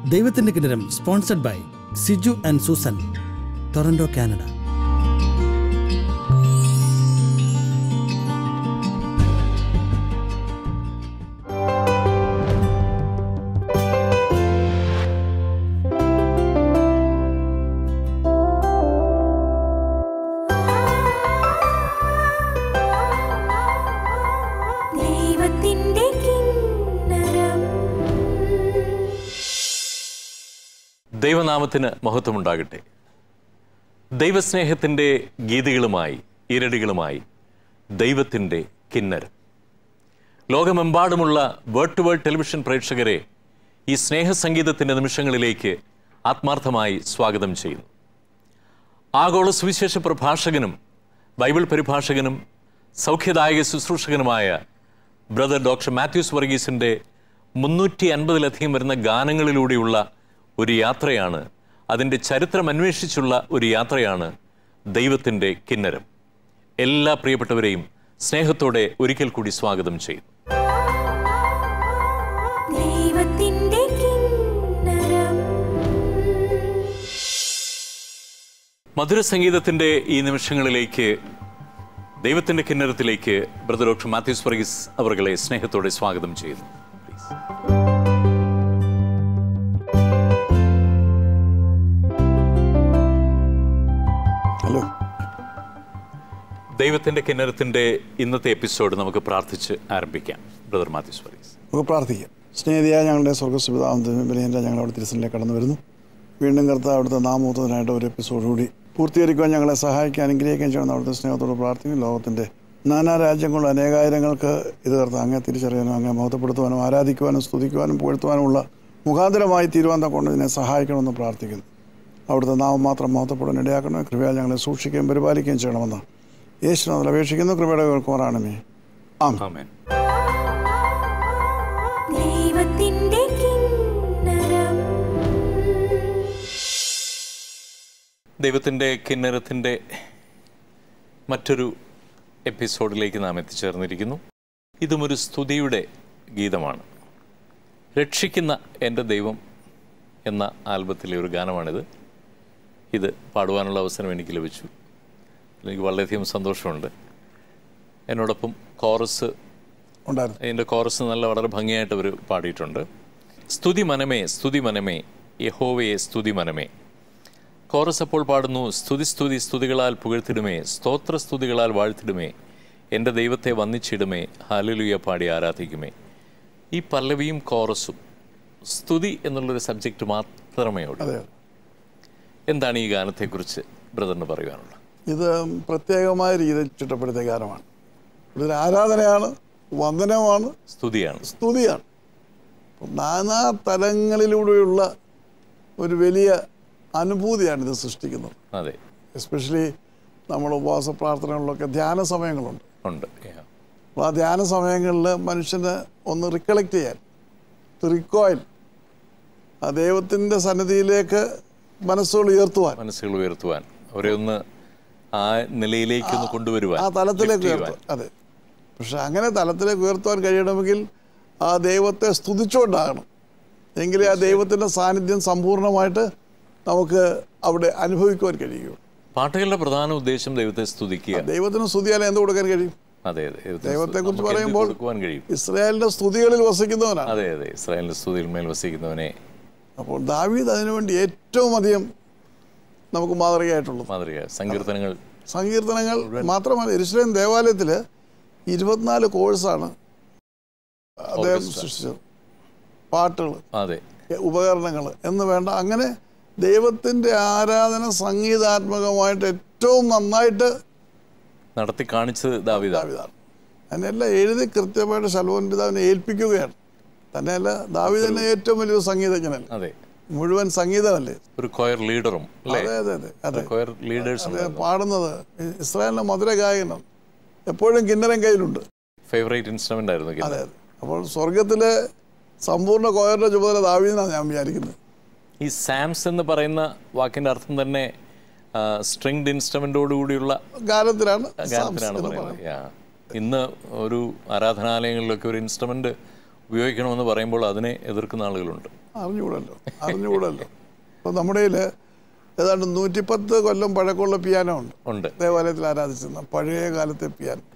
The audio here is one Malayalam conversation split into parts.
ദൈവത്തിന്റെ കിണരം sponsored by Siju and Susan Toronto Canada ദൈവത്തിൻ്റെ കിന്നരം ദൈവനാമത്തിന് മഹത്വമുണ്ടാകട്ടെ ദൈവസ്നേഹത്തിൻ്റെ ഗീതികളുമായി ഇരടികളുമായി ദൈവത്തിൻ്റെ കിന്നരം ലോകമെമ്പാടുമുള്ള വേർഡ് ടു വേർഡ് ടെലിവിഷൻ പ്രേക്ഷകരെ ഈ സ്നേഹസംഗീതത്തിൻ്റെ നിമിഷങ്ങളിലേക്ക് ആത്മാർത്ഥമായി സ്വാഗതം ചെയ്യുന്നു ആഗോള സുവിശേഷ പ്രഭാഷകനും ബൈബിൾ പരിഭാഷകനും സൗഖ്യദായക ശുശ്രൂഷകനുമായ ബ്രദർ ഡോക്ടർ മാത്യൂസ് വർഗീസിൻ്റെ മുന്നൂറ്റി അൻപതിലധികം വരുന്ന ഗാനങ്ങളിലൂടെയുള്ള ഒരു യാത്രയാണ് അതിൻ്റെ ചരിത്രം അന്വേഷിച്ചുള്ള ഒരു യാത്രയാണ് ദൈവത്തിൻ്റെ കിന്നരം എല്ലാ പ്രിയപ്പെട്ടവരെയും സ്നേഹത്തോടെ ഒരിക്കൽ കൂടി സ്വാഗതം ചെയ്യുന്നു ദൈവത്തിൻ്റെ കിന്നരം മധുരസംഗീതത്തിൻ്റെ ഈ നിമിഷങ്ങളിലേക്ക് ദൈവത്തിൻ്റെ കിന്നരത്തിലേക്ക് ബ്രദർ ഡോക്ടർ മാത്യൂസ് വർഗീസ് അവർകളെ സ്നേഹത്തോടെ സ്വാഗതം ചെയ്യുന്നു Please. ഹലോ ദൈവത്തിൻ്റെ കിന്നരത്തിൻ്റെ ഇന്നത്തെ എപ്പിസോഡ് നമുക്ക് പ്രാർത്ഥിച്ച് ആരംഭിക്കാം ബ്രദർ മാത്യൂസ് വർഗീസ് നമുക്ക് പ്രാർത്ഥിക്കാം സ്നേഹിതയായ ഞങ്ങളുടെ സ്വർഗസുപിതാന്തം ബലിയൻ്റെ ഞങ്ങൾ അവിടെ തിരുസനിലേക്ക് കടന്നു വരുന്നു വീണ്ടും കർത്താവ് അവിടുത്തെ നാമൂത്തതിനായിട്ട് ഒരു എപ്പിസോഡ് കൂടി പൂർത്തീകരിക്കുവാൻ ഞങ്ങളെ സഹായിക്കാൻ അനുഗ്രഹിക്കാൻ ചെയ്യുന്ന അവിടുത്തെ സ്നേഹത്തോട് പ്രാർത്ഥിക്കും ലോകത്തിൻ്റെ നാനാ രാജ്യങ്ങളിലും അനേകായിരങ്ങൾക്ക് ഇത് കർത്താവ് അങ്ങേ തിരിച്ചറിയാനും അങ്ങേ മഹത്വപ്പെടുത്തുവാനും ആരാധിക്കുവാനും സ്തുതിക്കുവാനും പുകഴ്ത്തുവാനുമുള്ള മുഖാന്തരമായി തീരുവാൻ കൊണ്ട് ഇതിനെ സഹായിക്കണമെന്ന് പ്രാർത്ഥിക്കുന്നു അവിടുത്തെ നാമം മാത്രം മഹത്വപ്പെടാൻ ഇടയാക്കണം കൃപയാൽ ഞങ്ങളെ സൂക്ഷിക്കുകയും പരിപാലിക്കുകയും ചെയ്യണമെന്ന് യേശുനാഥിൽ അപേക്ഷിക്കുന്നു കൃപയുടെ കേൾക്കുമാറാണമേ ആം ആമേൻ ദൈവത്തിൻ്റെ കിന്നരം ദൈവത്തിൻ്റെ കിന്നരത്തിൻ്റെ മറ്റൊരു എപ്പിസോഡിലേക്ക് നാം എത്തിച്ചേർന്നിരിക്കുന്നു ഇതും ഒരു സ്തുതിയുടെ ഗീതമാണ് രക്ഷിക്കുന്ന എൻ്റെ ദൈവം എന്ന ആൽബത്തിലെ ഒരു ഗാനമാണിത് ഇത് പാടുവാനുള്ള അവസരം എനിക്ക് ലഭിച്ചു എനിക്ക് വളരെയധികം സന്തോഷമുണ്ട് എന്നോടൊപ്പം കോറസ് ഉണ്ടായിരുന്നു അതിൻ്റെ കോറസ് നല്ല വളരെ ഭംഗിയായിട്ട് അവർ പാടിയിട്ടുണ്ട് സ്തുതി മനമേ സ്തുതി മനമേ യഹോവയെ സ്തുതി മനമേ കോറസ് അപ്പോൾ പാടുന്നു സ്തുതി സ്തുതി സ്തുതികളാൽ പുകഴ്ത്തിടുമേ സ്തോത്ര സ്തുതികളാൽ വാഴ്ത്തിടുമേ എൻ്റെ ദൈവത്തെ വന്നിച്ചിടുമേ ഹാലലുയ പാടി ആരാധിക്കുമേ ഈ പല്ലവിയും കോറസും സ്തുതി എന്നുള്ളൊരു സബ്ജക്റ്റ് മാത്രമേ ഉള്ളൂ അതെ എന്താണ് ഈ ഗാനത്തെക്കുറിച്ച് ബ്രദറിന് പറയുവാനുള്ളത് ഇത് പ്രത്യേകമായ രീതിയിൽ ചുറ്റപ്പെടുത്തിയ ഗാനമാണ് ഇതൊരു ആരാധനയാണ് വന്ദനമാണ് സ്തുതിയാണ് സ്തുതിയാണ് അപ്പം നാനാ തലങ്ങളിലൂടെയുള്ള ഒരു വലിയ അനുഭൂതിയാണ് ഇത് സൃഷ്ടിക്കുന്നത് അതെ എസ്പെഷ്യലി നമ്മൾ ഉപവാസ പ്രാർത്ഥനകളിലൊക്കെ ധ്യാന സമയങ്ങളുണ്ട് ഉണ്ട് Yeah. അപ്പോൾ ആ ധ്യാന സമയങ്ങളിൽ മനുഷ്യന് ഒന്ന് റിക്കളക്ട് ചെയ്യാൻ റിക്കോയിൽ ആ ദൈവത്തിൻ്റെ സന്നിധിയിലേക്ക് മനസ്സുകൾ ഉയർത്തുവാൻ മനസ്സുകൾ ഉയർത്തുവാൻ അവരെ ഒന്ന് ആ നിലയിലേക്ക് ഒന്ന് കൊണ്ടുവരുവാൻ ആ തലത്തിലേക്ക് lift ചെയ്യുവാൻ. ഉയർത്തുവാൻ അതെ പക്ഷെ അങ്ങനെ തലത്തിലേക്ക് ഉയർത്തുവാൻ കഴിയണമെങ്കിൽ ആ ദൈവത്തെ സ്തുതിച്ചുകൊണ്ടാകണം എങ്കിലേ ആ ദൈവത്തിൻ്റെ സാന്നിധ്യം സമ്പൂർണ്ണമായിട്ട് നമുക്ക് അവിടെ അനുഭവിക്കുവാൻ കഴിയുകയുള്ളൂ പാട്ടുകളുടെ പ്രധാന ഉദ്ദേശം ദൈവത്തെ സ്തുതിക്കുക ദൈവത്തിന് സ്തുതിയാൽ എന്ത് കൊടുക്കാൻ കഴിയും അതെ അതെ ദൈവത്തെ ദൈവത്തെക്കുറിച്ച് നമുക്ക് എന്ത് പറയുമ്പോൾ കൊടുക്കുവാൻ കഴിയും ഇസ്രായേലിൻ്റെ സ്തുതികളിൽ വസിക്കുന്നവനാണ് അതെ അതെ ഇസ്രായേലിന്റെ സ്തുതിയിൽ മേൽ വസിക്കുന്നവനെ അപ്പോൾ ദാവീദ് അതിനുവേണ്ടി ഏറ്റവും അധികം നമുക്ക് മാതൃകയായിട്ടുള്ളത് മാതൃക സങ്കീർത്തനങ്ങൾ സങ്കീർത്തനങ്ങൾ മാത്രമല്ല എരുസലേം ദേവാലയത്തിൽ ഇരുപത്തിനാല് കോഴ്സാണ് അദ്ദേഹം Orchestra. സൃഷ്ടിച്ചത് പാട്ടുകൾ അതെ ഉപകരണങ്ങൾ എന്ന് വേണ്ട അങ്ങനെ ദൈവത്തിൻ്റെ ആരാധന സംഗീതാത്മകമായിട്ട് ഏറ്റവും നന്നായിട്ട് നടത്തി കാണിച്ചത് ദാവിദാണ് ദാവിദാണ് അതിനെല്ലാം എഴുതി കൃത്യമായിട്ട് ശലോൻ പിതാവിനെ ഏൽപ്പിക്കുകയാണ് തന്നെയല്ല ദാവീദ് തന്നെ ഏറ്റവും വലിയൊരു സംഗീതജ്ഞനല്ലേ അതെ മുഴുവൻ സംഗീതമല്ലേ ഒരു കൊയർ ലീഡറും അല്ലേ അതെ അതെ അതെ അതെ കൊയർ ലീഡേഴ്സ് അത് പാടുന്നത് ഇസ്രായേലിൻ്റെ മധുര ഗായകനാണ് എപ്പോഴും കിന്നരം കയ്യിലുണ്ട് ഫേവറേറ്റ് ഇൻസ്ട്രുമെന്റ് ആയിരുന്നു അതെ കിന്നരം. അതെ അപ്പോൾ സ്വർഗത്തിലെ സമ്പൂർണ്ണ കോയറിൻ്റെ ചുമതല ദാവീദിനാണ് ഞാൻ വിചാരിക്കുന്നത് ഈ സാംസ് എന്ന് പറയുന്ന വാക്കിന്റെ അർത്ഥം തന്നെ സ്ട്രിങ്ഡ് ഇൻസ്ട്രുമെന്റോട് കൂടിയുള്ള ഗാനത്തിലാണ് സാംസ് ഗാനത്തിനാണ് എന്ന് പറയുന്നത് പറയുന്നത് Yeah. ഇന്ന് ഒരു ആരാധനാലയങ്ങളിലൊക്കെ ഒരു ഇൻസ്ട്രുമെന്റ് ഉപയോഗിക്കണമെന്ന് പറയുമ്പോൾ അതിനെ എതിർക്കുന്ന ആളുകളുണ്ട് അറിഞ്ഞുകൂടല്ലോ അറിഞ്ഞുകൂടല്ലോ അപ്പോൾ നമ്മുടെ കയ്യിൽ ഏതാണ്ട് നൂറ്റിപ്പത്ത് കൊല്ലം പഴക്കമുള്ള പിയാനോ ഉണ്ട് ഉണ്ട് ദേവാലയത്തിൽ ആരാധിച്ചിരുന്ന പഴയ കാലത്തെ piano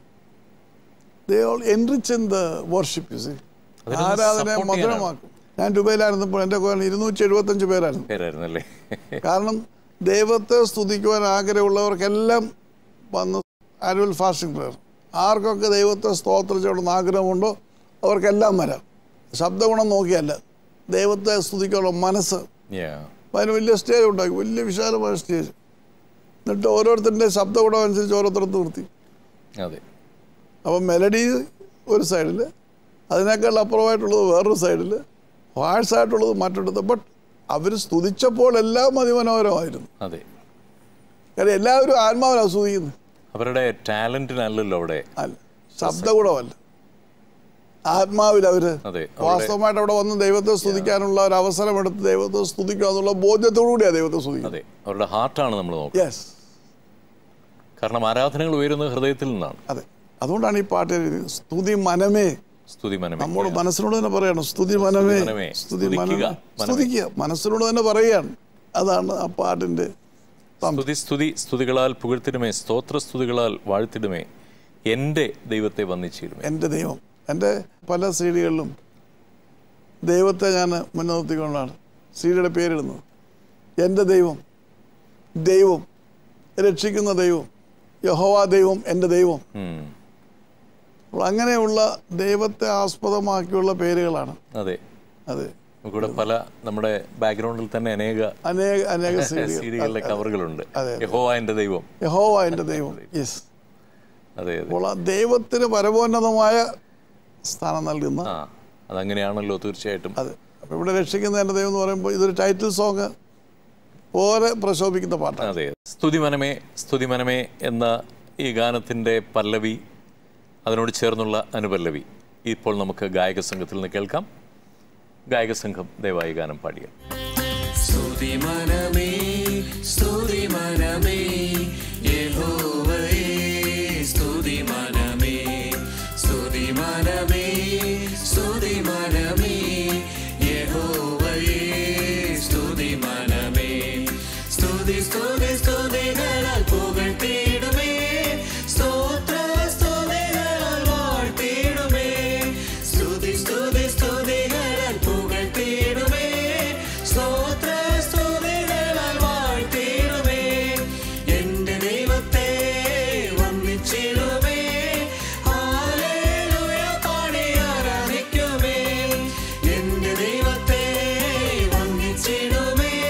they all enrich in the worship you see അതിനൊന്ന് ആരാധനയെ support മധുരമാക്കും ഞാൻ ദുബൈയിലായിരുന്നപ്പോൾ എൻ്റെ കോയിൽ ഇരുന്നൂറ്റി എഴുപത്തഞ്ച് പേരായിരുന്നു പേരായിരുന്നു അല്ലേ കാരണം ദൈവത്തെ സ്തുതിക്കുവാൻ ആഗ്രഹമുള്ളവർക്കെല്ലാം വന്ന് ആനുവൽ ഫാസ്റ്റിംഗ് പ്രെയർ ആർക്കൊക്കെ ദൈവത്തെ സ്തോത്രിച്ചോടുന്ന ആഗ്രഹമുണ്ടോ അവർക്കെല്ലാം വരാം ശബ്ദഗുണം നോക്കിയല്ല ദൈവത്തെ സ്തുതിക്കാനുള്ള മനസ്സ് Yeah. അപ്പം അതിന് വലിയ സ്റ്റേജ് ഉണ്ടാക്കി വലിയ വിശാലമായ സ്റ്റേജ് എന്നിട്ട് ഓരോരുത്തരുടെ ശബ്ദഗുണം അനുസരിച്ച് ഓരോരുത്തർക്ക് നിർത്തി അതെ അപ്പം മെലഡി ഒരു സൈഡിൽ അതിനേക്കാൾ അപ്പുറമായിട്ടുള്ളത് വേറൊരു സൈഡിൽ ആയിട്ടുള്ളത് മറ്റൊരിടത്ത് ബട്ട് അവർ സ്തുതിച്ചപ്പോൾ എല്ലാം അതിമനോഹരമായിരുന്നു അതെ കാരണം എല്ലാവരും ആത്മാവിലാണ് സ്തുതിക്കുന്നത് അവരുടെ ടാലന്റിനല്ലല്ലോ അവിടെ അല്ല ശബ്ദഗുണമല്ല ആത്മാവിൽ അവര് അതെ അവരുടെ വാസ്തവമായിട്ട് അവിടെ വന്ന് ദൈവത്തെ സ്തുതിക്കാനുള്ള ഒരു അവസരം എടുത്ത് ദൈവത്തെ സ്തുതിക്കുക എന്നുള്ള ബോധ്യത്തോടു കൂടിയാണ് ദൈവത്തെ സ്തുതിക്കുന്നത് അതെ അവരുടെ ഹാർട്ടാണ് നമ്മൾ നോക്കുന്നത് യെസ് കാരണം ആരാധനകൾ ഉയരുന്നത് ഹൃദയത്തിൽ നിന്നാണ് അതെ അതുകൊണ്ടാണ് ഈ പാട്ട് എഴുതിയത് സ്തുതി മനമേ സ്തുതി മനമേ നമ്മുടെ മനസ്സിനോട് തന്നെ പറയണം സ്തുതി മനമേ മനമേ, സ്തുതി സ്തുതിക്കുക, മനമേ മനമേ. സ്തുതിക്കുക മനസ്സിനോട് തന്നെ പറയുകയാണ് അതാണ് ആ പാട്ടിന്റെ സ്തുതി സ്തുതി സ്തുതികളാൽ പുകഴ്ത്തിടുമേ സ്തോത്ര സ്തുതികളാൽ വാഴ്ത്തിടുമേ എൻ്റെ ദൈവത്തെ വന്നിച്ചിടുമേ എൻ്റെ ദൈവം എൻ്റെ പല സീഡികളിലും ദൈവത്തെ ഞാൻ മുൻനിർത്തിക്കൊണ്ടാണ് സീഡിയുടെ പേരിടുന്നത് എൻ്റെ ദൈവം ദൈവം രക്ഷിക്കുന്ന ദൈവം യഹോവ ദൈവം എൻ്റെ ദൈവം ഉം. അപ്പോൾ അങ്ങനെയുള്ള ദൈവത്തെ ആസ്പദമാക്കിയുള്ള പേരുകളാണ് അതെ അത് നമുക്കിവിടെ പല നമ്മുടെ ബാക്ക്ഗ്രൗണ്ടിൽ തന്നെ അനേക അനേക അനേക സീഡികൾ സീരിയലിലെ കവറുകളുണ്ട് അതെ. യഹോവ എൻ്റെ ദൈവം യഹോവ എൻ്റെ ദൈവം യെസ് അതെ അതെ അപ്പോൾ ആ ദൈവത്തിന് പരമോന്നതമായ സ്ഥാനം നൽകുന്ന ആ അതങ്ങനെയാണല്ലോ തീർച്ചയായിട്ടും അത് അപ്പോൾ ഇവിടെ രക്ഷിക്കുന്ന എൻ്റെ ദൈവം എന്ന് പറയുമ്പോൾ ഇതൊരു ടൈറ്റിൽ സോങ് പോലെ പ്രശോഭിക്കുന്ന പാട്ടാണ് അതെ സ്തുതി മനമേ സ്തുതി മനമേ എന്ന ഈ ഗാനത്തിൻ്റെ പല്ലവി അതിനോട് ചേർന്നുള്ള അനുപല്ലവി ഇപ്പോൾ നമുക്ക് ഗായക സംഘത്തിൽ നിന്ന് കേൾക്കാം ഗായക സംഘം ദയവായി ഗാനം പാടിയ സ്തുതി മനമേ സ്തുതി മനമേ യഹോവയേ സ്തുതി മനമേ സ്തുതി മനമേ സ്തുതി മനമേ യഹോവയേ സ്തുതി മനമേ സ്തുതി സ്തുതി സ്തുതികളാൽ പുകഴ്ത്തിയിടുമേ സ്തോത്ര സ്തുതികളാൽ വാഴ്ത്തിയിടുമേ സ്തുതി സ്തുതി സ്തുതികളാൽ പുകഴ്ത്തിയിടുമേ സ്തോത്ര സ്തുതികളാൽ വാഴ്ത്തിയിടുമേ എന്റെ ദൈവത്തെ വന്ദിച്ചിടുമേ ഹല്ലേലൂയ പാടി ആരാധിക്കുമേ എന്റെ ദൈവത്തെ വന്ദിച്ചിടുമേ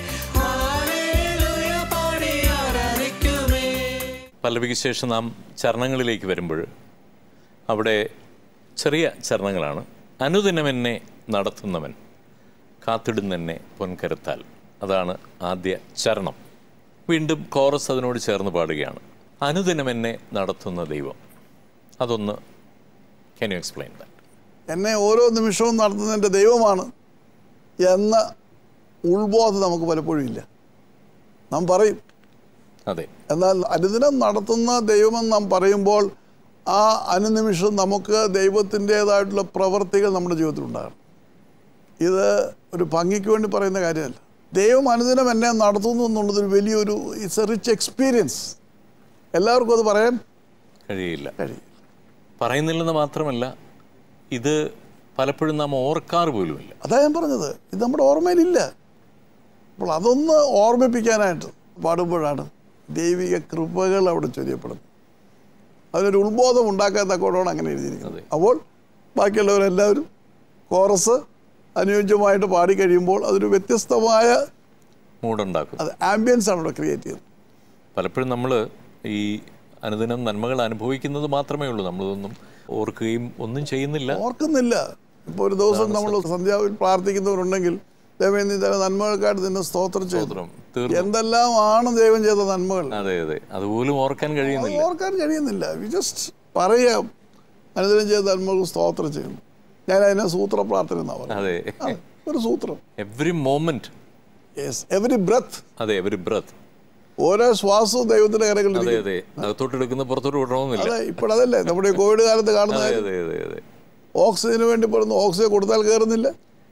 ഹല്ലേലൂയ പാടി ആരാധിക്കുമേ പല്ലവിക്ക് ശേഷം നാം ചരണങ്ങളിലേക്ക് വരുമ്പോൾ അവിടെ ചെറിയ ചരണങ്ങളാണ് അനുദിനം എന്നെ നടത്തുന്നവൻ കാത്തിടുന്നെന്നെ പൊൻകരുത്താൽ അതാണ് ആദ്യ ചരണം വീണ്ടും കോറസ് അതിനോട് ചേർന്ന് പാടുകയാണ് അനുദിനം എന്നെ നടത്തുന്ന ദൈവം അതൊന്ന് ക്യാൻ യു എക്സ്പ്ലെയിൻ ദാറ്റ് എന്നെ ഓരോ നിമിഷവും നടത്തുന്ന എൻ്റെ ദൈവമാണ് എന്ന ഉൾബോധം നമുക്ക് പലപ്പോഴും ഇല്ല നാം പറയും അതെ എന്നാൽ അനുദിനം നടത്തുന്ന ദൈവമെന്ന് നാം പറയുമ്പോൾ ആ അനുനിമിഷം നമുക്ക് ദൈവത്തിൻ്റെതായിട്ടുള്ള പ്രവൃത്തികൾ നമ്മുടെ ജീവിതത്തിൽ ഉണ്ടാകണം ഇത് ഒരു ഭംഗിക്ക് വേണ്ടി പറയുന്ന കാര്യമല്ല ദൈവം അനുദിനം എന്നെ നടത്തുന്നു എന്നുള്ളത് ഒരു വലിയൊരു ഇറ്റ്സ് എ റിച്ച് എക്സ്പീരിയൻസ് എല്ലാവർക്കും അത് പറയാൻ കഴിയില്ല കഴിയും പറയുന്നില്ലെന്ന് മാത്രമല്ല ഇത് പലപ്പോഴും നാം ഓർക്കാറ് പോലുമില്ല അതാ ഞാൻ പറഞ്ഞത് ഇത് നമ്മുടെ ഓർമ്മയിലില്ല അപ്പോൾ അതൊന്ന് ഓർമ്മിപ്പിക്കാനായിട്ട് പാടുമ്പോഴാണ് ദൈവിക കൃപകൾ അവിടെ ചൊരിയപ്പെടുന്നത് അതിനൊരു ഉത്ബോധം ഉണ്ടാക്കാൻ തക്കോടാണ് അങ്ങനെ എഴുതിയിരിക്കുന്നത് അതെ. അപ്പോൾ ബാക്കിയുള്ളവരെല്ലാവരും കോറസ് അനുയോജ്യമായിട്ട് പാടി കഴിയുമ്പോൾ അതൊരു വ്യത്യസ്തമായ മൂടുണ്ടാക്കും അത് ആംബിയൻസ് ആണ് അവിടെ ക്രിയേറ്റ് ചെയ്യുന്നത് പലപ്പോഴും നമ്മൾ ഈ അനുദിനം നന്മകൾ അനുഭവിക്കുന്നത് മാത്രമേ ഉള്ളൂ നമ്മളിതൊന്നും ഓർക്കുകയും ഒന്നും ചെയ്യുന്നില്ല ഓർക്കുന്നില്ല ഇപ്പോൾ ഒരു ദിവസം നമ്മൾ സന്ധ്യാവിൽ പ്രാർത്ഥിക്കുന്നവരുണ്ടെങ്കിൽ ദൈവം നീ തന്റെ നന്മകൾക്കായിട്ട് നിന്നെ സ്തോത്രം ചെയ്തു സ്തോത്രം തീർന്നു എന്തെല്ലാം ആണ് ദൈവം ചെയ്ത നന്മകൾ അതെ അതെ അതുപോലും ഓർക്കാൻ കഴിയുന്നില്ല അത് ഓർക്കാൻ കഴിയുന്നില്ല വി ജസ്റ്റ് പറയാം അനുദിനം ചെയ്ത നന്മകൾ സ്തോത്രം ചെയ്യുന്നു ഞാൻ അതിനെ സൂത്ര പ്രാർത്ഥന എന്നാ പറയുന്നത് അതെ ആ, ഒരു സൂത്രം every moment yes every breath അതെ എവറി ബ്രത്ത് ഓരോ ശ്വാസവും ദൈവത്തിന്റെ കരങ്ങളിൽ അതെ അതെ അകത്തോട്ട് എടുക്കുന്ന പുറത്തോട്ട് വിടണമെന്നില്ല അതെ ഇപ്പോഴതല്ലേ നമ്മുടെ ഈ കോവിഡ് കാലത്ത് കാണുന്ന അതെ കാര്യം. അതെ അതെ അതെ ഓക്സിജന് വേണ്ടി പറയുന്നു ഓക്സിജൻ കൊടുത്താൽ കയറുന്നില്ല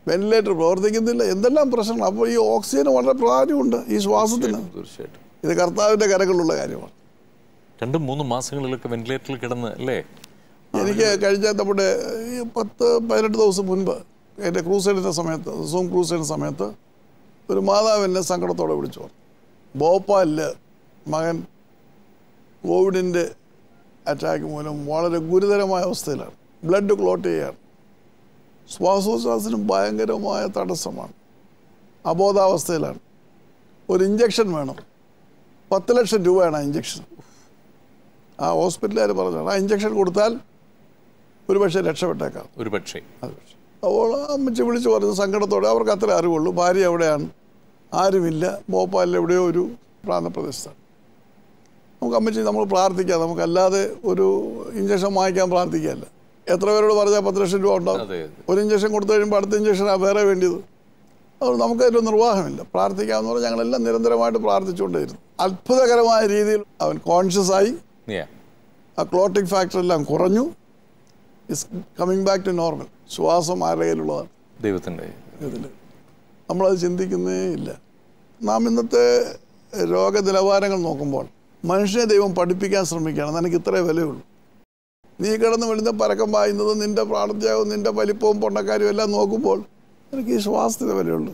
വെന്റിലേറ്റർ പ്രവർത്തിക്കുന്നില്ല എന്തെല്ലാം പ്രശ്നങ്ങൾ അപ്പോൾ ഈ ഓക്സിജന് വളരെ പ്രാധാന്യമുണ്ട് ഈ ശ്വാസത്തിന് തീർച്ചയായിട്ടും ഇത് കർത്താവിൻ്റെ കരകളിലുള്ള കാര്യമാണ് രണ്ടും മൂന്നും മാസങ്ങളിലൊക്കെ വെന്റിലേറ്ററിൽ കിടന്ന് അല്ലേ എനിക്ക് കഴിഞ്ഞ നമ്മുടെ ഈ പത്ത് പതിനെട്ട് ദിവസം മുൻപ് എൻ്റെ ക്രൂസൈഡിൻ്റെ സമയത്ത് സൂം ക്രൂസൈഡിൻ്റെ സമയത്ത് ഒരു മാതാവ് എന്നെ സങ്കടത്തോടെ വിളിച്ചു പറഞ്ഞു ഭോപ്പാലിൽ മകൻ കോവിഡിൻ്റെ അറ്റാക്ക് മൂലം വളരെ ഗുരുതരമായ അവസ്ഥയിലാണ് ബ്ലഡ് ക്ലോട്ട് ചെയ്യാണ് ശ്വാസോച്ഛ്വാസത്തിന് ഭയങ്കരമായ തടസ്സമാണ് അബോധാവസ്ഥയിലാണ് ഒരു ഇഞ്ചക്ഷൻ വേണം പത്ത് ലക്ഷം രൂപയാണ് ആ ഇഞ്ചക്ഷൻ ആ ഹോസ്പിറ്റലുകാർ പറഞ്ഞാണ് ആ ഇഞ്ചക്ഷൻ കൊടുത്താൽ ഒരു പക്ഷേ രക്ഷപ്പെട്ടേക്കാം ഒരു പക്ഷേ അത് പക്ഷേ അപ്പോൾ ആ അമ്മച്ചി വിളിച്ച് പറഞ്ഞു സങ്കടത്തോടെ അവർക്ക് അത്ര അറിവുള്ളൂ ഭാര്യ എവിടെയാണ് ആരുമില്ല ഭോപ്പാലിൽ എവിടെയോ ഒരു പ്രാന്തപ്രദേശത്താണ് നമുക്ക് അമ്മച്ചി നമ്മൾ പ്രാർത്ഥിക്കാം നമുക്കല്ലാതെ ഒരു ഇഞ്ചക്ഷൻ വാങ്ങിക്കാൻ പ്രാർത്ഥിക്കാമല്ല എത്ര പേരോട് പറഞ്ഞാൽ പത്ത് ലക്ഷം രൂപ ഉണ്ടാവും അതെ ഒരു ഇഞ്ചക്ഷൻ കൊടുത്തു കഴിയുമ്പോൾ അടുത്ത ഇഞ്ചക്ഷനാണ് വേറെ വേണ്ടിയത് അതുകൊണ്ട് നമുക്കതിൻ്റെ നിർവാഹമില്ല പ്രാർത്ഥിക്കാമെന്ന് പറഞ്ഞാൽ ഞങ്ങളെല്ലാം നിരന്തരമായിട്ട് പ്രാർത്ഥിച്ചുകൊണ്ടേയിരുന്നു അത്ഭുതകരമായ രീതിയിൽ അവൻ കോൺഷ്യസ് ആയി Yeah. ആ ക്ലോട്ടിംഗ് ഫാക്ടർ എല്ലാം കുറഞ്ഞു is coming back to normal ശ്വാസം ആരുടെ കയ്യിലുള്ളതാണ് ദൈവത്തിൻ്റെ ഇതിൽ നമ്മളത് ചിന്തിക്കുന്നേ ഇല്ല നാം ഇന്നത്തെ രോഗ നിലവാരങ്ങൾ നോക്കുമ്പോൾ മനുഷ്യനെ ദൈവം പഠിപ്പിക്കാൻ ശ്രമിക്കുകയാണ് നിനക്ക് ഇത്രേ വിലയുള്ളൂ നീ കിടന്ന് വെളുന്ന പരക്കം പായുന്നതും നിന്റെ പ്രാണത്യാഗവും നിന്റെ വലിപ്പവും പൊണ്ണക്കാരും എല്ലാം നോക്കുമ്പോൾ നിനക്ക് ഈ ശ്വാസത്തിന് വിലയുള്ളൂ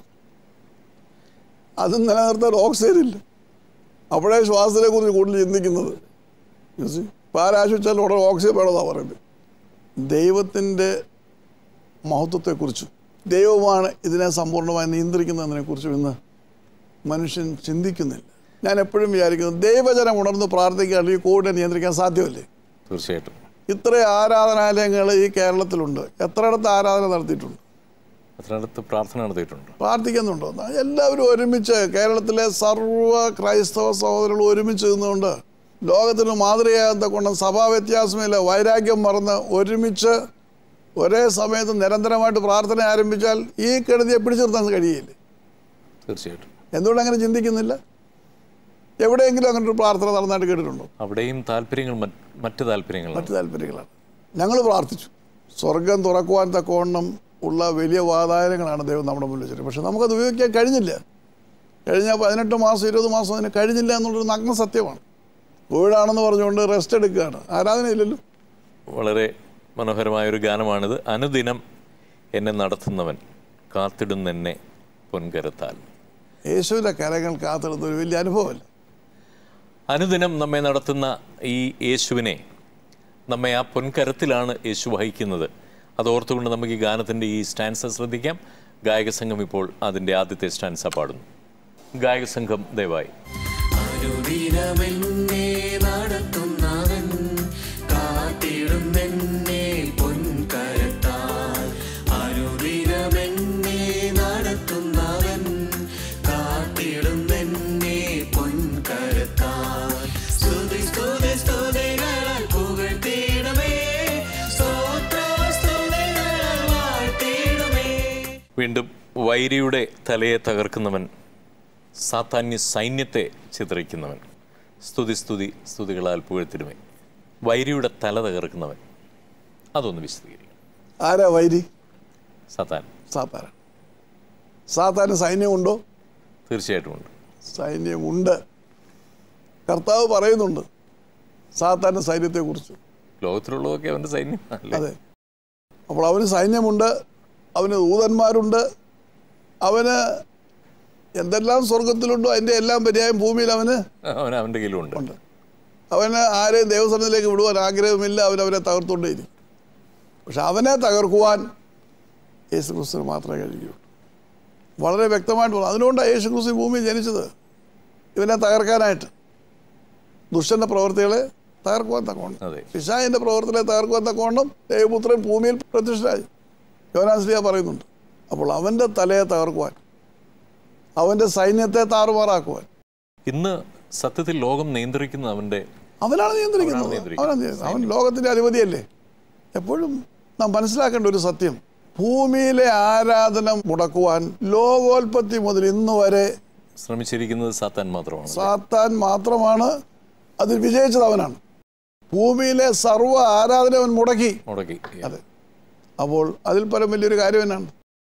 അതും നിലനിർത്താൻ ഓക്സിജൻ ഇല്ല അപ്പോഴേ ശ്വാസത്തിനെ കുറിച്ച് കൂടുതൽ ചിന്തിക്കുന്നത് ഇപ്പം ആരാശിച്ചാൽ ഉടനെ ഓക്സിജൻ വേണമെന്നാണ് പറയുന്നത് ദൈവത്തിൻ്റെ മഹത്വത്തെക്കുറിച്ചും ദൈവമാണ് ഇതിനെ സമ്പൂർണ്ണമായി നിയന്ത്രിക്കുന്നതിനെക്കുറിച്ചും ഇന്ന് മനുഷ്യൻ ചിന്തിക്കുന്നില്ല ഞാൻ എപ്പോഴും വിചാരിക്കുന്നത് ദൈവജനം ഉണർന്ന് പ്രാർത്ഥിക്കുകയാണെങ്കിൽ ഈ കോവിഡിനെ നിയന്ത്രിക്കാൻ സാധ്യമല്ലേ തീർച്ചയായിട്ടും ഇത്ര ആരാധനാലയങ്ങൾ ഈ കേരളത്തിലുണ്ട് എത്രയിടത്ത് ആരാധന നടത്തിയിട്ടുണ്ട് അതിനടുത്ത് പ്രാർത്ഥന നടത്തിയിട്ടുണ്ട് പ്രാർത്ഥിക്കുന്നുണ്ടോ എന്നാ എല്ലാവരും ഒരുമിച്ച് കേരളത്തിലെ സർവ്വ ക്രൈസ്തവ സഹോദരങ്ങൾ ഒരുമിച്ച് നിന്നുകൊണ്ട് ലോകത്തിന് മാതൃകയാകത്ത കൊണ്ട് സഭാ വ്യത്യാസമില്ല വൈരാഗ്യം മറന്ന് ഒരുമിച്ച് ഒരേ സമയത്ത് നിരന്തരമായിട്ട് പ്രാർത്ഥന ആരംഭിച്ചാൽ ഈ കെടുതിയെ പിടിച്ചു നിർത്താൻ കഴിയില്ലേ തീർച്ചയായിട്ടും എന്തുകൊണ്ട് അങ്ങനെ ചിന്തിക്കുന്നില്ല എവിടെയെങ്കിലും അങ്ങനെ ഒരു പ്രാർത്ഥന നടന്നായിട്ട് കേട്ടിട്ടുണ്ടോ അവിടെയും താല്പര്യങ്ങൾ മറ്റ് മറ്റ് താല്പര്യങ്ങളാണ് മറ്റു താല്പര്യങ്ങളാണ് ഞങ്ങൾ പ്രാർത്ഥിച്ചു സ്വർഗം തുറക്കുവാൻ തക്കവണ്ണം ഉള്ള വലിയ വാതായനങ്ങളാണ് ദൈവം നമ്മുടെ മുന്നിൽ വെച്ചിട്ട് പക്ഷെ നമുക്കത് ഉപയോഗിക്കാൻ കഴിഞ്ഞില്ല കഴിഞ്ഞ പതിനെട്ട് മാസം ഇരുപത് മാസം അതിന് കഴിഞ്ഞില്ല എന്നുള്ളൊരു നഗ്ന സത്യമാണ് കോവിഡാണെന്ന് പറഞ്ഞുകൊണ്ട് റെസ്റ്റ് എടുക്കുകയാണ് ആരാധനയില്ലല്ലോ വളരെ മനോഹരമായൊരു ഗാനമാണിത് അനുദിനം എന്നെ നടത്തുന്നവൻ കാത്തിടുന്നെന്നെ പൊൻകരത്താൽ യേശുവിൻ്റെ കരങ്ങൾ കാത്തെടുത്ത ഒരു വലിയ അനുഭവമല്ല അനുദിനം നമ്മെ നടത്തുന്ന ഈ യേശുവിനെ നമ്മെ ആ പൊൻകരത്തിലാണ് യേശു വഹിക്കുന്നത് അത് ഓർത്തുകൊണ്ട് നമുക്ക് ഈ ഗാനത്തിൻ്റെ ഈ സ്റ്റാൻസ ശ്രദ്ധിക്കാം ഗായക സംഘം ഇപ്പോൾ അതിൻ്റെ ആദ്യത്തെ സ്റ്റാൻസ പാടുന്നു ഗായക സംഘം ദയവായി അനുദിനമെന്നെ നടത്തുന്നവൻ കാത്തിടുന്നെന്നെ പൊൻകരത്താൽ അനുദിനമെന്നെ നടത്തുന്നവൻ കാത്തിടുന്നെന്നെ പൊൻകരത്താൽ സ്തുതി സ്തുതി സ്തുതികളാൽ പുകഴ്ത്തിയിടമേ സ്തോത്ര സ്തുതികളാൽ വാഴ്ത്തിയിടമേ വീണ്ടും വൈരിയുടെ തലയെ തകർക്കുന്നവൻ സാത്താന്യ സൈന്യത്തെ ചിത്രിക്കുന്നവൻ സ്തുതി സ്തുതി സ്തുതികളാൽ പുകഴ്ത്തിടുമേ വൈരിയുടെ തല തകർക്കുന്നവൻ അതൊന്ന് വിശദീകരിക്കും ആരാ വൈരി സാത്താൻ സാത്താൻ സാത്താന് സൈന്യമുണ്ടോ തീർച്ചയായിട്ടും ഉണ്ട് സൈന്യമുണ്ട് കർത്താവ് പറയുന്നുണ്ട് സാത്താൻ്റെ സൈന്യത്തെക്കുറിച്ച് ലോകത്തിലുള്ളതൊക്കെ അവൻ്റെ സൈന്യം അല്ലേ അതെ അപ്പോൾ അവന് സൈന്യമുണ്ട് അവന് ദൂതന്മാരുണ്ട് അവന് എന്തെല്ലാം സ്വർഗത്തിലുണ്ടോ അതിൻ്റെ എല്ലാം പര്യായം ഭൂമിയിൽ അവന് അവൻ അവൻ്റെ കയ്യിലുണ്ട് ഉണ്ട് അവന് ആരെയും ദേവസ്ഥാനത്തിലേക്ക് വിടുവാൻ ആഗ്രഹമില്ല അവൻ അവനെ തകർത്തുകൊണ്ടേയിരിക്കും പക്ഷെ അവനെ തകർക്കുവാൻ യേശു ക്രിസ്തുവിന് മാത്രമേ കഴിയുള്ളൂ വളരെ വ്യക്തമായിട്ട് പറഞ്ഞു അതുകൊണ്ടാണ് യേശു ക്രിസ്തു ഈ ഭൂമിയിൽ ജനിച്ചത് ഇവനെ തകർക്കാനായിട്ട് ദുഷ്ടൻ്റെ പ്രവൃത്തികളെ തകർക്കുവാൻ തക്കവണ്ണം അതെ പിശാചിൻ്റെ പ്രവർത്തനത്തെ തകർക്കുവാൻ തക്കവണ്ണം ദൈവപുത്രൻ ഭൂമിയിൽ പ്രത്യക്ഷനായി യോനാശ്രീയ പറയുന്നുണ്ട് അപ്പോൾ അവൻ്റെ തലയെ തകർക്കുവാൻ അവൻ്റെ സൈന്യത്തെ താറുമാറാക്കുവാൻ ഇന്ന് സത്യത്തിൽ ലോകം നിയന്ത്രിക്കുന്ന അവൻ്റെ അവനാണ് നിയന്ത്രിക്കുന്നത് അവനാണ് നിയന്ത്രിക്കുന്നത്. അവനാണ് നിയന്ത്രിക്കുന്നത്. അവൻ ലോകത്തിന്റെ അധിപതിയല്ലേ എപ്പോഴും നാം മനസ്സിലാക്കേണ്ട ഒരു സത്യം ഭൂമിയിലെ ആരാധന മുടക്കുവാൻ ലോകോൽപത്തി മുതൽ ഇന്ന് വരെ ശ്രമിച്ചിരിക്കുന്നത് സാത്താൻ മാത്രമാണ് സാത്താൻ മാത്രമാണ് അതിൽ വിജയിച്ചത് അവനാണ് ഭൂമിയിലെ സർവ്വ ആരാധന അവൻ മുടക്കി മുടക്കി അതെ അപ്പോൾ അതിൽ പരം വലിയൊരു കാര്യം എന്നാണ്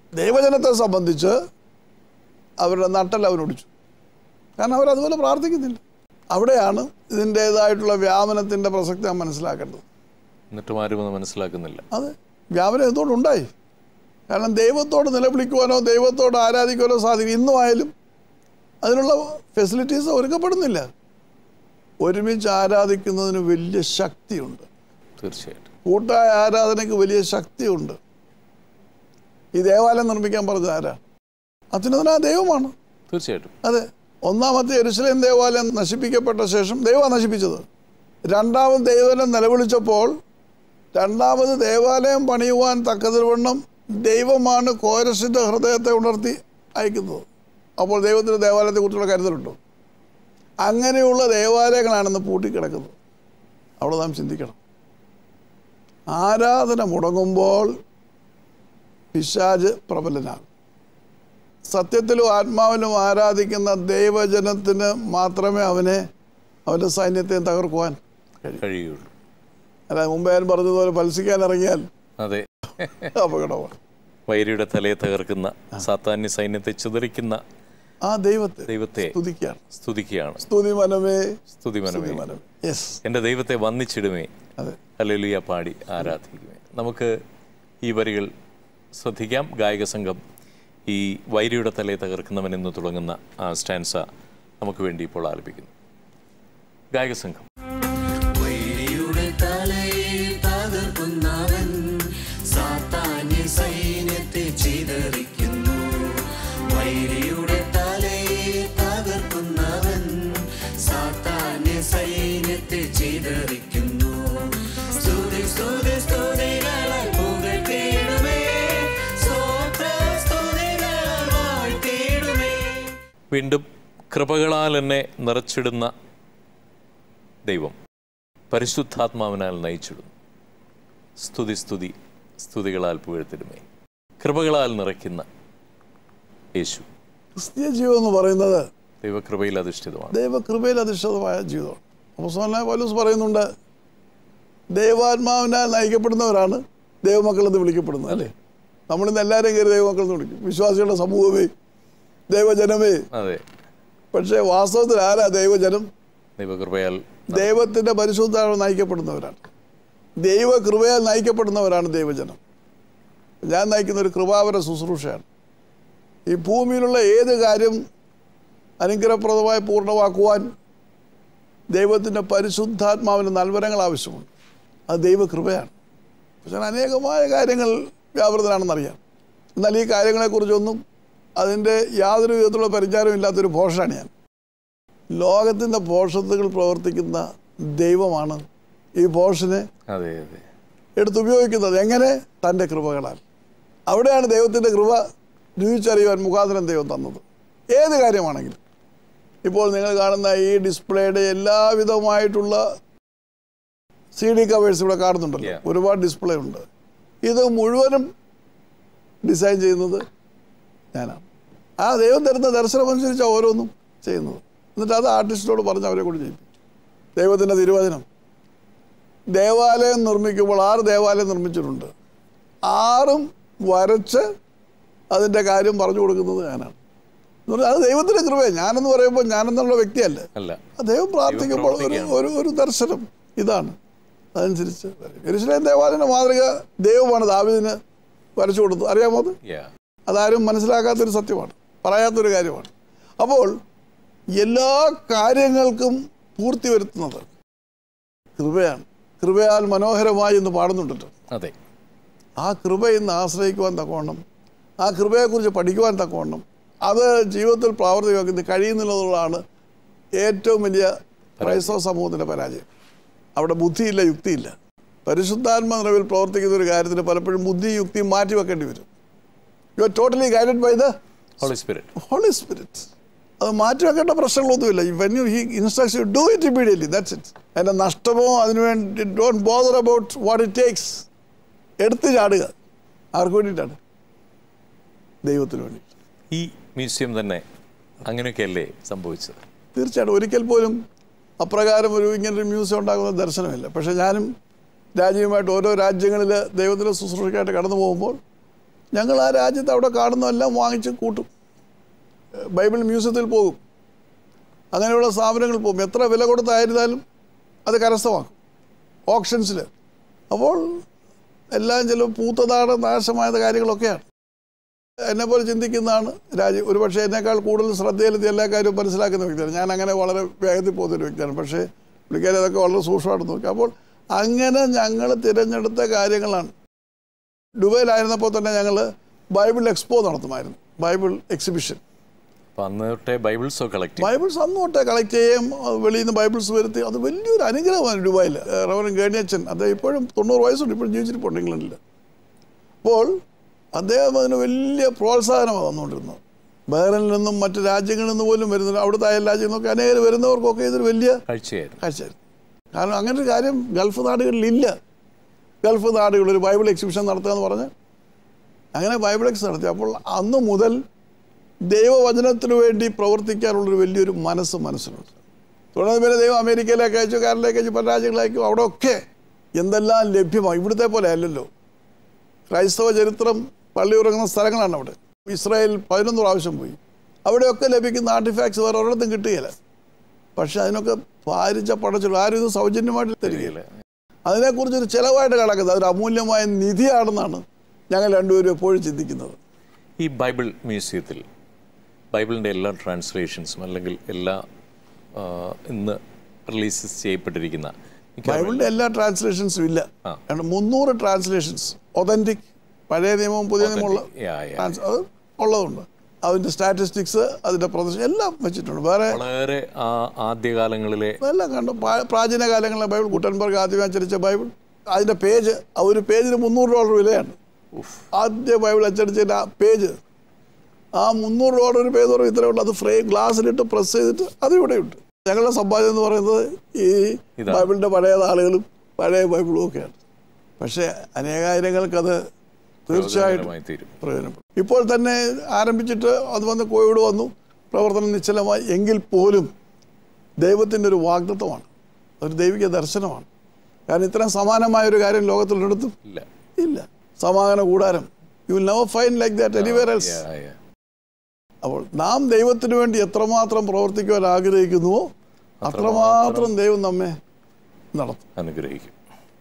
ദൈവജനത്തെ സംബന്ധിച്ച് അവരുടെ നട്ടൽ അവനൊടിച്ചു കാരണം അവരതുപോലെ പ്രാർത്ഥിക്കുന്നില്ല അവിടെയാണ് ഇതിൻ്റേതായിട്ടുള്ള വ്യാപനത്തിൻ്റെ പ്രസക്തി നാം മനസ്സിലാക്കേണ്ടത് എന്നിട്ടും ആരും അത് മനസ്സിലാക്കുന്നില്ല അത് വ്യാപനം എന്തുകൊണ്ടുണ്ടായി കാരണം ദൈവത്തോട് നിലവിളിക്കുവാനോ ദൈവത്തോട് ആരാധിക്കുവാനോ സാധിക്കും ഇന്നുമായാലും അതിനുള്ള ഫെസിലിറ്റീസ് ഒരുക്കപ്പെടുന്നില്ല ഒരുമിച്ച് ആരാധിക്കുന്നതിന് വലിയ ശക്തിയുണ്ട് തീർച്ചയായിട്ടും കൂട്ടായ ആരാധനയ്ക്ക് വലിയ ശക്തിയുണ്ട് ഈ ദേവാലയം നിർമ്മിക്കാൻ പറഞ്ഞത് ആരാ അത്യുന്നതനാ ദൈവമാണ് തീർച്ചയായിട്ടും അതെ ഒന്നാമത്തെ എരുസലേം ദേവാലയം നശിപ്പിക്കപ്പെട്ട ശേഷം ദൈവമാണ് നശിപ്പിച്ചത് രണ്ടാമത് ദൈവം നിലവിളിച്ചപ്പോൾ രണ്ടാമത് ദേവാലയം പണിയുവാൻ തക്കതിർവണ്ണം ദൈവമാണ് കോരസിൻ്റെ ഹൃദയത്തെ ഉണർത്തി അയക്കുന്നത് അപ്പോൾ ദൈവത്തിൻ്റെ ദേവാലയത്തെക്കുറിച്ചുള്ള കരുതലുണ്ടോ അങ്ങനെയുള്ള ദേവാലയങ്ങളാണെന്ന് പൂട്ടിക്കിടക്കുന്നത് അവിടെ നാം ചിന്തിക്കണം ആരാധന മുടങ്ങുമ്പോൾ പിശാജ് പ്രബലനാകും സത്യത്തിലും ആത്മാവിലും ആരാധിക്കുന്ന ദൈവജനത്തിന് മാത്രമേ അവനെ അവൻ്റെ സൈന്യത്തെ തകർക്കുവാൻ കഴിയൂ കഴിയുള്ളൂ അല്ല മുമ്പേ ഞാൻ പറഞ്ഞതുപോലെ പത്സിക്കാൻ ഇറങ്ങിയാൽ അതെ അപകടമാണ് വൈരിയുടെ തലയെ തകർക്കുന്ന സാത്താന്യ സൈന്യത്തെ ചിതറിക്കുന്ന ആ ദൈവത്തെ ദൈവത്തെ സ്തുതിക്കുകയാണ് സ്തുതിക്കുകയാണ് സ്തുതി മനമേ സ്തുതി മനമേ സ്തുതി മനമേ യെസ് എൻ്റെ ദൈവത്തെ വന്നിച്ചിടുമേ അതെ ഹല്ലേലൂയ പാടി ആരാധിക്കുമേ നമുക്ക് ഈ വരികൾ ശ്രദ്ധിക്കാം ഗായക സംഘം ഈ വൈരിയുടെ തലയെ തകർക്കുന്നവൻ എന്ന് തുടങ്ങുന്ന ആ സ്റ്റാൻസ നമുക്ക് വേണ്ടി ഇപ്പോൾ ആലപിക്കുന്നു ഗായക സംഘം വൈരിയുടെ തലയെ തകർക്കുന്നവൻ സാത്താന്യ സൈന്യത്തെ ചിതറിക്കുന്നു വൈരിയുടെ തലയെ തകർക്കുന്നവൻ സാത്താന്യ സൈന്യത്തെ ചിതറിക്കുന്നു സ്തുതി സ്തുതി സ്തുതികളാൽ പുകഴ്ത്തിയിടുമേ സ്തോത്ര സ്തുതികളാൽ വാഴ്ത്തിയിടുമേ വീണ്ടും കൃപകളാൽ എന്നെ നിറച്ചിടുന്ന ദൈവം പരിശുദ്ധാത്മാവിനാൽ നയിച്ചിടുന്നു സ്തുതി സ്തുതി സ്തുതികളാൽ പുകഴ്ത്തിടുമേ കൃപകളാൽ നിറയ്ക്കുന്ന യേശു ക്രിസ്തീയ ജീവിതം എന്ന് പറയുന്നത് ദൈവകൃപയിൽ അധിഷ്ഠിതമാണ് ദൈവകൃപയിൽ അധിഷ്ഠിതമായ ജീവിതമാണ് അപ്പോസ്തലനായ പൗലോസ് പറയുന്നുണ്ട് ദൈവാത്മാവിനാൽ നയിക്കപ്പെടുന്നവരാണ് ദൈവമക്കൾ എന്ന് വിളിക്കപ്പെടുന്നത് അല്ലേ നമ്മളിന്ന് എല്ലാവരെയും കയറി ദൈവമക്കൾ എന്ന് വിളിക്കും വിശ്വാസികളുടെ സമൂഹമേ ദൈവജനമേ അതെ പക്ഷേ വാസ്തവത്തിൽ ആരാ ദൈവജനം ദൈവകൃപയാൽ ദൈവത്തിൻ്റെ പരിശുദ്ധാത്മ നയിക്കപ്പെടുന്നവരാണ് ദൈവകൃപയാൽ നയിക്കപ്പെടുന്നവരാണ് ദൈവജനം ഞാൻ നയിക്കുന്ന ഒരു കൃപാവര ശുശ്രൂഷയാണ് ഈ ഭൂമിയിലുള്ള ഏത് കാര്യം അനുഗ്രഹപ്രദമായി പൂർണ്ണമാക്കുവാൻ ദൈവത്തിൻ്റെ പരിശുദ്ധാത്മാവിൻ്റെ നൽവരങ്ങൾ ആവശ്യമുണ്ട് അത് ദൈവകൃപയാണ് പക്ഷേ അനേകമായ കാര്യങ്ങൾ വ്യാപൃതനാണെന്നറിയാം എന്നാൽ ഈ കാര്യങ്ങളെക്കുറിച്ചൊന്നും അതിൻ്റെ യാതൊരു വിധത്തിലുള്ള പരിചാരവും ഇല്ലാത്തൊരു ഭോഷനാണ് ഞാൻ ലോകത്തിൻ്റെ പോഷത്തുകൾ പ്രവർത്തിക്കുന്ന ദൈവമാണ് ഈ പോഷനെ അതെ അതെ എടുത്തുപയോഗിക്കുന്നത് എങ്ങനെ തൻ്റെ കൃപകളാൽ അവിടെയാണ് ദൈവത്തിൻ്റെ കൃപ രുചിച്ചറിയുവാൻ മുഖാന്തരം ദൈവം തന്നത് ഏത് കാര്യമാണെങ്കിലും ഇപ്പോൾ നിങ്ങൾ കാണുന്ന ഈ ഡിസ്പ്ലേയുടെ എല്ലാവിധമായിട്ടുള്ള സി ഡി കവേഴ്സ് ഇവിടെ കാണുന്നുണ്ടല്ലോ Yeah. ഒരുപാട് ഡിസ്പ്ലേ ഉണ്ട് ഇത് മുഴുവനും ഡിസൈൻ ചെയ്യുന്നത് ഞാനാണ് ആ ദൈവം തരുന്ന ദർശനമനുസരിച്ചാണ് ഓരോന്നും ചെയ്യുന്നത് എന്നിട്ട് അത് ആർട്ടിസ്റ്റിനോട് പറഞ്ഞ് അവരെ കൊണ്ട് ചെയ്യിപ്പിക്കും ദൈവത്തിൻ്റെ തിരുവചനം ദേവാലയം നിർമ്മിക്കുമ്പോൾ ആറ് ദേവാലയം നിർമ്മിച്ചിട്ടുണ്ട് ആറും വരച്ച് അതിൻ്റെ കാര്യം പറഞ്ഞു കൊടുക്കുന്നത് ഞാനാണ് എന്ന് പറഞ്ഞാൽ അത് ദൈവത്തിൻ്റെ കൃപയാണ് ഞാനെന്ന് പറയുമ്പോൾ ഞാനെന്നുള്ള വ്യക്തിയല്ല അല്ല അദ്ദേഹം പ്രാർത്ഥിക്കുമ്പോൾ ഒരു പ്രവർത്തിക്കുകയാണ്. ഒരു ഒരു ദർശനം ഇതാണ് അതനുസരിച്ച് എരുസലേം ദേവാലയൻ്റെ മാതൃക ദൈവമാണ് ദാവിദിന് വരച്ചു കൊടുത്തു അറിയാമോ അത് യാ അതാരും മനസ്സിലാക്കാത്തൊരു സത്യമാണ് പറയാത്തൊരു കാര്യമാണ് അപ്പോൾ എല്ലാ കാര്യങ്ങൾക്കും പൂർത്തി വരുത്തുന്നത് കൃപയാണ് കൃപയാൽ മനോഹരമായി എന്ന് പാടുന്നുണ്ടല്ലോ അതെ ആ കൃപ ഇന്ന് ആശ്രയിക്കുവാൻ തക്കവണ്ണം ആ കൃപയെക്കുറിച്ച് പഠിക്കുവാൻ തക്കവണ്ണം അത് ജീവിതത്തിൽ പ്രാവർത്തികമാക്കുന്നത് കഴിയുന്നില്ലെന്നുള്ളതാണ് ഏറ്റവും വലിയ ക്രൈസ്തവ സമൂഹത്തിൻ്റെ പരാജയം അവിടെ ബുദ്ധിയില്ല യുക്തിയില്ല പരിശുദ്ധാത്മ നിലവിൽ പ്രവർത്തിക്കുന്ന ഒരു കാര്യത്തിന് പലപ്പോഴും ബുദ്ധിയും യുക്തിയും മാറ്റി വെക്കേണ്ടി വരും you are totally guided by the Holy Spirit Holy Spirit അത് മാറ്റി വെക്കേണ്ട പ്രശ്നങ്ങളൊന്നുമില്ല when you he instruction you do it immediately that's it അതിൻ്റെ നഷ്ടമോ അതിനുവേണ്ടി don't bother about what it takes എടുത്ത് ചാടുക ആർക്ക് വേണ്ടിയിട്ടാണ് ദൈവത്തിന് വേണ്ടി ഈ മ്യൂസിയം തന്നെ അങ്ങനെയൊക്കെയല്ലേ സംഭവിച്ചത് തീർച്ചയായിട്ടും ഒരിക്കൽ പോലും അപ്രകാരം ഒരു ഇങ്ങനൊരു മ്യൂസിയം ഉണ്ടാകുന്ന ദർശനമില്ല പക്ഷേ ഞാനും രാജ്യവുമായിട്ട് ഓരോ രാജ്യങ്ങളിൽ ദൈവത്തിൻ്റെ ശുശ്രൂഷയ്ക്കായിട്ട് കടന്നു പോകുമ്പോൾ ഞങ്ങൾ ആ രാജ്യത്ത് അവിടെ കാണുന്നതെല്ലാം വാങ്ങിച്ച് കൂട്ടും ഏഹ് ബൈബിൾ മ്യൂസിയത്തിൽ പോകും അങ്ങനെയുള്ള സ്ഥാപനങ്ങളിൽ പോകും എത്ര വില കൊടുത്തായിരുന്നാലും അത് കരസ്ഥമാക്കും ഓപ്ഷൻസിൽ അപ്പോൾ എല്ലാം ചില പൂത്തതാണ് നാശമായത് കാര്യങ്ങളൊക്കെയാണ് എന്നെ പോലെ ചിന്തിക്കുന്നതാണ് രാജ്യം ഒരുപക്ഷെ എന്നേക്കാൾ കൂടുതൽ ശ്രദ്ധയിലെത്തി എല്ലാ കാര്യവും മനസ്സിലാക്കുന്ന വ്യക്തിയാണ് ഞാൻ അങ്ങനെ വളരെ വേഗത്തിൽ പോകുന്നൊരു വ്യക്തിയാണ് പക്ഷേ പുള്ളിക്കാരി അതൊക്കെ വളരെ സൂക്ഷ്മമായിട്ട് നോക്കി അപ്പോൾ അങ്ങനെ ഞങ്ങൾ തിരഞ്ഞെടുത്ത കാര്യങ്ങളാണ് ദുബൈയിലായിരുന്നപ്പോൾ തന്നെ ഞങ്ങൾ ബൈബിൾ എക്സ്പോ നടത്തുമായിരുന്നു ബൈബിൾ എക്സിബിഷൻ അപ്പം അന്ന് തൊട്ടേ ബൈബിൾസോ കളക്ട് ബൈബിൾസ് അന്ന് തൊട്ടേ കളക്ട് ചെയ്യുകയും അത് വെളിയിൽ നിന്ന് ബൈബിൾസ് വരുത്തി അത് വലിയൊരു അനുഗ്രഹമാണ് ദുബായിൽ റവൻ ഗേണിയച്ചൻ അദ്ദേഹം ഇപ്പോഴും തൊണ്ണൂറ് വയസ്സുണ്ട് ഇപ്പോഴും ജീവിച്ചിരിപ്പുണ്ട് ഇംഗ്ലണ്ടിൽ അപ്പോൾ അദ്ദേഹം അതിന് വലിയ പ്രോത്സാഹനമാണ് തന്നുകൊണ്ടിരുന്നത് ബഹ്റിനിൽ നിന്നും മറ്റ് രാജ്യങ്ങളിൽ നിന്ന് പോലും വരുന്നത് അവിടുത്തെ അയൽ രാജ്യങ്ങളിൽ നിന്നൊക്കെ അനേകം വരുന്നവർക്കൊക്കെ ഇതൊരു വലിയ കാഴ്ചയായിരുന്നു കാഴ്ചയായിരുന്നു കാരണം അങ്ങനെ ഒരു കാര്യം ഗൾഫ് നാടുകളിലില്ല ഗൾഫ് നാടുകളിൽ ഒരു ബൈബിൾ എക്സിബിഷൻ നടത്തുക എന്ന് പറഞ്ഞ് അങ്ങനെ ബൈബിൾ എക്സ് നടത്തി അപ്പോൾ അന്ന് മുതൽ ദൈവവചനത്തിന് വേണ്ടി പ്രവർത്തിക്കാനുള്ളൊരു വലിയൊരു മനസ്സ് മനസ്സിലുണ്ട് തുടർന്ന് പിന്നെ ദൈവം അമേരിക്കയിലേക്ക് അയച്ചു കാനഡയിലേക്ക് അയച്ചു പല രാജ്യങ്ങളിലേക്കും അവിടെ ഒക്കെ എന്തെല്ലാം ലഭ്യമാണ് ഇവിടുത്തെ പോലെ അല്ലല്ലോ ക്രൈസ്തവ ചരിത്രം പള്ളി ഉറങ്ങുന്ന സ്ഥലങ്ങളാണ് അവിടെ ഇസ്രായേൽ പതിനൊന്ന് പ്രാവശ്യം പോയി അവിടെയൊക്കെ ലഭിക്കുന്ന ആർട്ടിഫാക്ട്സ് വേറെ ഒരിടത്തും കിട്ടുകയില്ല പക്ഷെ അതിനൊക്കെ ഭാരിച്ച പടച്ചുള്ളൂ ആരും ഇത് സൗജന്യമായിട്ട് തരികയില്ല അതിനെക്കുറിച്ചൊരു ചിലവായിട്ട് കണക്കുന്നത് അതൊരു അമൂല്യമായ നിധിയാണെന്നാണ് ഞങ്ങൾ രണ്ടുപേരും എപ്പോഴും ചിന്തിക്കുന്നത് ഈ ബൈബിൾ മ്യൂസിയത്തിൽ ബൈബിളിൻ്റെ എല്ലാ ട്രാൻസ്ലേഷൻസും അല്ലെങ്കിൽ എല്ലാ ആ, ഇന്ന് റിലീസ് ചെയ്യപ്പെട്ടിരിക്കുന്ന മിക്ക ബൈബിളിൻ്റെ എല്ലാ ട്രാൻസ്ലേഷൻസും ഇല്ല ആ. കാരണം മുന്നൂറ് ട്രാൻസ്ലേഷൻസ് ഒതൻറ്റിക് പഴയ നിയമവും പുതിയ നിയമമുള്ള Yeah, yeah. ട്രാൻസ് അത് ഉള്ളതുണ്ട് അതിൻ്റെ സ്റ്റാറ്റിസ്റ്റിക്സ് അതിൻ്റെ പ്രദർശനം എല്ലാം വെച്ചിട്ടുണ്ട് വേറെ വളരെ ആ ആദ്യകാലങ്ങളിലെ എല്ലാം കണ്ടു പ്രാ- പ്രാചീന കാലങ്ങളിലെ ബൈബിൾ ഗുട്ടൻബർഗ് ആദ്യം അച്ചടിച്ച ബൈബിൾ അതിൻ്റെ പേജ് ആ ഒരു പേജിന് മുന്നൂറ് ഡോളർ വിലയാണ് ആദ്യ ബൈബിൾ അച്ചടിച്ചതിൻ്റെ ആ പേജ് ആ മുന്നൂറ് ഡോളർ ഒരു പേജ് പറയും ഇത്രയേ ഉള്ളൂ അത് ഫ്രെയിം ഗ്ലാസ്സിലിട്ട് പ്രസ് ചെയ്തിട്ട് അത് ഇവിടെയുണ്ട് ഞങ്ങളുടെ സമ്പാദ്യം എന്ന് പറയുന്നത് ഈ ഇതാണ്. ബൈബിളിൻ്റെ പഴയ നാളുകളും പഴയ ബൈബിളും ഒക്കെയാണ് പക്ഷേ അനേകായിരങ്ങൾക്കത് തീർച്ചയായിട്ടും പ്രയോജനകരമായി തീരും പ്രയോജനപ്പെടും ഇപ്പോൾ തന്നെ ആരംഭിച്ചിട്ട് അത് വന്ന് കോവിഡ് വന്നു പ്രവർത്തനം നിശ്ചലമായി എങ്കിൽ പോലും ദൈവത്തിൻ്റെ ഒരു വാഗ്ദത്വമാണ് ഒരു ദൈവിക ദർശനമാണ് കാരണം ഇത്രയും സമാനമായ ഒരു കാര്യം ലോകത്തിലൊരിടത്തും ഇല്ല ഇല്ല സമാധാന കൂടാരം you will never find like that anywhere else Yeah, yeah. അപ്പോൾ നാം ദൈവത്തിന് വേണ്ടി എത്രമാത്രം പ്രവർത്തിക്കുവാൻ ആഗ്രഹിക്കുന്നുവോ അത്രമാത്രം ദൈവം നമ്മെ നടത്തും അനുഗ്രഹിക്കും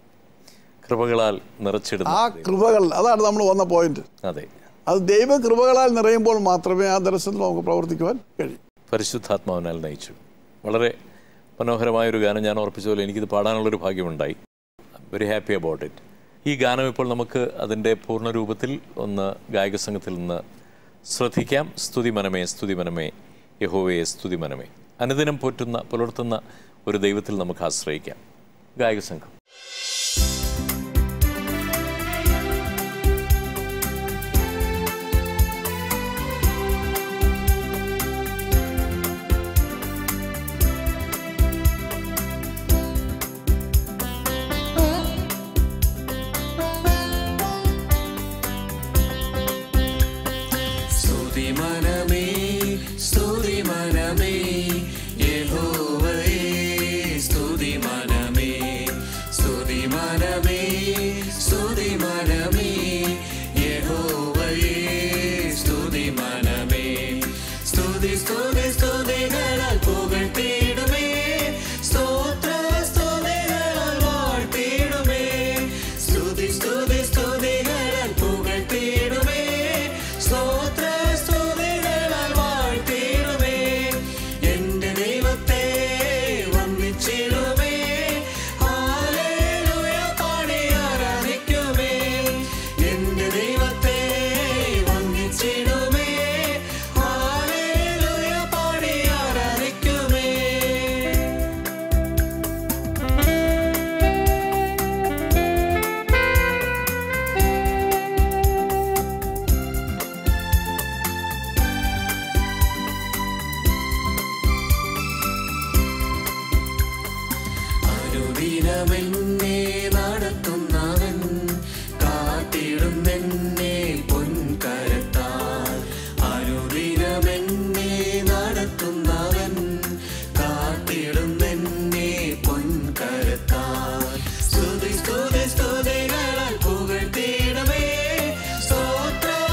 കൃപകളാൽ ആ നിറച്ചിടുന്ന കൃപകൾ അതാണ് നമ്മൾ വന്ന പോയിന്റ് അതെ അത് ദൈവ കൃപകളാൽ നിറയുമ്പോൾ മാത്രമേ ആ ദർശനത്തിൽ നമുക്ക് പ്രവർത്തിക്കുവാൻ കഴിയൂ പരിശുദ്ധാത്മാവിനാൽ നയിച്ചു വളരെ മനോഹരമായൊരു ഗാനം ഞാൻ ഓർപ്പിച്ച പോലെ എനിക്കിത് പാടാനുള്ളൊരു ഭാഗ്യമുണ്ടായി വെരി ഹാപ്പി അബൌട്ട് ഇറ്റ് ഈ ഗാനം ഇപ്പോൾ നമുക്ക് അതിൻ്റെ പൂർണ്ണ രൂപത്തിൽ ഒന്ന് ഗായക സംഘത്തിൽ നിന്ന് ശ്രദ്ധിക്കാം സ്തുതി മനമേ സ്തുതി മനമേ യഹോവയെ സ്തുതി മനമേ അനുദിനം പോറ്റുന്ന പുലർത്തുന്ന ഒരു ദൈവത്തിൽ നമുക്ക് ആശ്രയിക്കാം ഗായക സംഘം സ്തുതി മനമേ സ്തുതി മനമേ യഹോവയേ സ്തുതി മനമേ സ്തുതി മനമേ സ്തുതി മനമേ യഹോവയേ സ്തുതി മനമേ സ്തുതി സ്തുതി സ്തുതികളാൽ പുകഴ്ത്തിയിടുമേ സ്തോത്ര സ്തുതികളാൽ വാഴ്ത്തിയിടുമേ സ്തുതി സ്തുതി സ്തുതികളാൽ പുകഴ്ത്തിയിടുമേ സ്തോത്ര സ്തുതികളാൽ വാഴ്ത്തിയിടുമേ എന്റെ ദൈവത്തെ വന്ദിച്ചിടുമേ ഹല്ലേലൂയ പാടി ആരാധിക്കുമേ എന്റെ ദൈവത്തെ വന്ദിച്ചിടുമേ ഹല്ലേലൂയ പാടി ആരാധിക്കുമേ അനുദിനമെന്നെ നടത്തുന്നവൻ കാത്തിടുന്നെന്നെ പൊൻകരത്താൽ അനുദിനമെന്നെ നടത്തുന്നവൻ കാത്തിടുന്നെന്നെ പൊൻകരത്താൽ സ്തുതി സ്തുതി സ്തുതികളാൽ പുകഴ്ത്തിയിടമേ സ്തോത്ര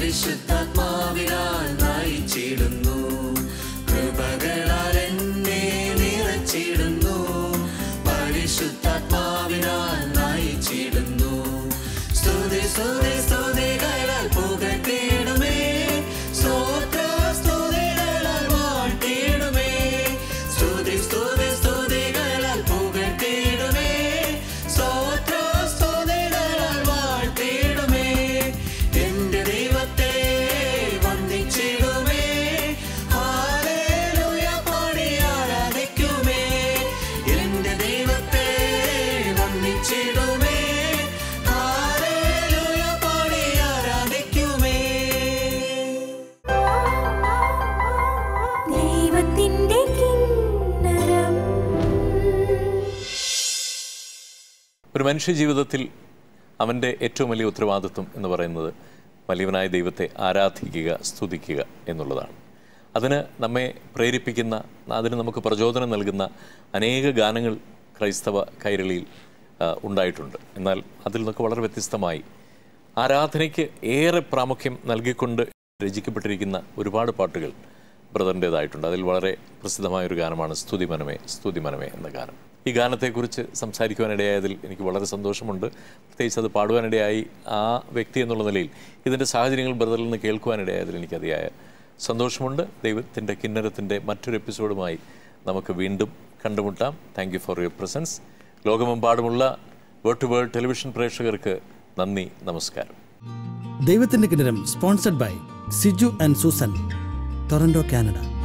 പരിശുദ്ധാത്മാവിനാൽ നയിച്ചിടുന്നു കൃപകളാൽ എന്നെ നിറച്ചിടുന്നു പരിശുദ്ധാത്മാവിനാൽ നയിച്ചിടുന്നു സ്തുതി സ്തുതി സ്തുതികളാൽ പുകട്ടിടുമേ സ്തോത്ര സ്തുതികളാൽ വാഴ്ത്തിടുമേ സ്തുതി സ്തുതി സ്തുതികളാൽ പുകട്ടിടുമേ സ്തോത്ര സ്തുതികളാൽ വാഴ്ത്തിടുമേ എന്റെ ദൈവത്തെ വന്ദിച്ചിടുമേ ഹാലേലൂയ പാടി ആരാധിക്കുമേ എന്റെ ദൈവത്തെ വന്ദിച്ചിടുമേ ഹാലേലൂയ പാടി ആരാധിക്കുമേ ദൈവത്തിൻ്റെ കിന്നരം ഒരു മനുഷ്യ ജീവിതത്തിൽ അവൻ്റെ ഏറ്റവും വലിയ ഉത്തരവാദിത്വം എന്ന് പറയുന്നത് വലിയവനായ ദൈവത്തെ ആരാധിക്കുക സ്തുതിക്കുക എന്നുള്ളതാണ് അതിന് നമ്മെ പ്രേരിപ്പിക്കുന്ന അതിന് നമുക്ക് പ്രചോദനം നൽകുന്ന അനേക ഗാനങ്ങൾ ക്രൈസ്തവ കൈരളിയിൽ ആ, ഉണ്ടായിട്ടുണ്ട് എന്നാൽ അതിൽ നിന്നൊക്കെ വളരെ വ്യത്യസ്തമായി ആരാധനയ്ക്ക് ഏറെ പ്രാമുഖ്യം നൽകിക്കൊണ്ട് രചിക്കപ്പെട്ടിരിക്കുന്ന ഒരുപാട് പാട്ടുകൾ ബ്രദറിൻ്റേതായിട്ടുണ്ട് അതിൽ വളരെ പ്രസിദ്ധമായ ഒരു ഗാനമാണ് സ്തുതി മനമേ സ്തുതി മനമേ എന്ന ഗാനം ഈ ഗാനത്തെക്കുറിച്ച് സംസാരിക്കുവാനിടയായതിൽ എനിക്ക് വളരെ സന്തോഷമുണ്ട് പ്രത്യേകിച്ച് അത് പാടുവാനിടയായി ആ വ്യക്തി എന്നുള്ള നിലയിൽ ഇതിൻ്റെ സാഹചര്യങ്ങൾ ബ്രദറിൽ നിന്ന് കേൾക്കുവാനിടയായതിൽ എനിക്ക് അതിയായ സന്തോഷമുണ്ട് ദൈവത്തിൻ്റെ കിന്നരത്തിൻ്റെ മറ്റൊരു എപ്പിസോഡുമായി നമുക്ക് വീണ്ടും കണ്ടുമുട്ടാം thank you for your presence ലോകമെമ്പാടുമുള്ള വേർഡ് ടു വേൾഡ് ടെലിവിഷൻ പ്രേക്ഷകർക്ക് നന്ദി നമസ്കാരം ദൈവത്തിന്റെ കിണരം sponsored by Siju and Susan Toronto Canada